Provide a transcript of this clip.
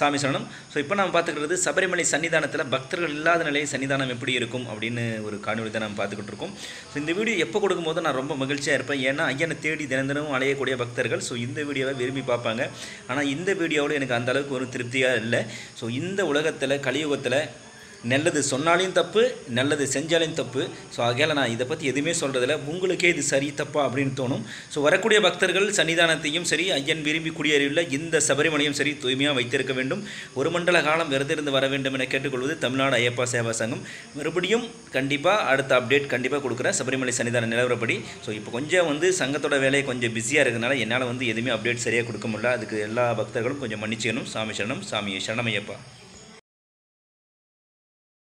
சாமி சரணம் ஸோ இப்போ நம்ம பார்த்துக்கிறது சபரிமலை சன்னிதானத்தில் பக்தர்கள் இல்லாத நிலையில் சன்னிதானம் எப்படி இருக்கும் அப்படின்னு ஒரு காணொலி தான் நம்ம பார்த்துக்கிட்டு இருக்கோம் ஸோ இந்த வீடியோ எப்போ கொடுக்கும்போது நான் ரொம்ப மகிழ்ச்சியாக இருப்பேன் ஏன்னா ஐயனை தேடி தினம் தினமும் அலையக்கூடிய பக்தர்கள் ஸோ இந்த வீடியோவை விரும்பி பார்ப்பாங்க ஆனால் இந்த வீடியோவில் எனக்கு அந்த அளவுக்கு ஒரு திருப்தியாக இல்லை ஸோ இந்த உலகத்தில் கலியுகத்தில் நல்லது சொன்னாலையும் தப்பு நல்லது செஞ்சாலையும் தப்பு ஸோ ஆகையால் நான் இதை பற்றி எதுவுமே சொல்கிறதில்ல உங்களுக்கே இது சரி தப்பா அப்படின்னு தோணும் ஸோ வரக்கூடிய பக்தர்கள் சன்னிதானத்தையும் சரி ஐயன் விரும்பி குடியேறியுள்ள இந்த சபரிமலையும் சரி தூய்மையாக வைத்திருக்க வேண்டும் ஒரு மண்டல காலம் விரதிருந்து வர வேண்டும் என கேட்டுக்கொள்வது தமிழ்நாடு ஐயப்பா சேவா சங்கம் மறுபடியும் கண்டிப்பாக அடுத்த அப்டேட் கண்டிப்பாக கொடுக்குறேன் சபரிமலை சன்னிதான நிலவரப்படி ஸோ இப்போ கொஞ்சம் வந்து சங்கத்தோட வேலையை கொஞ்சம் பிஸியாக இருக்கிறதுனால என்னால் வந்து எதுவுமே அப்டேட் சரியாக கொடுக்க முடியல அதுக்கு எல்லா பக்தர்களும் கொஞ்சம் மன்னிச்சுக்கணும் சாமி சரணம் சாமி சரணமையப்பா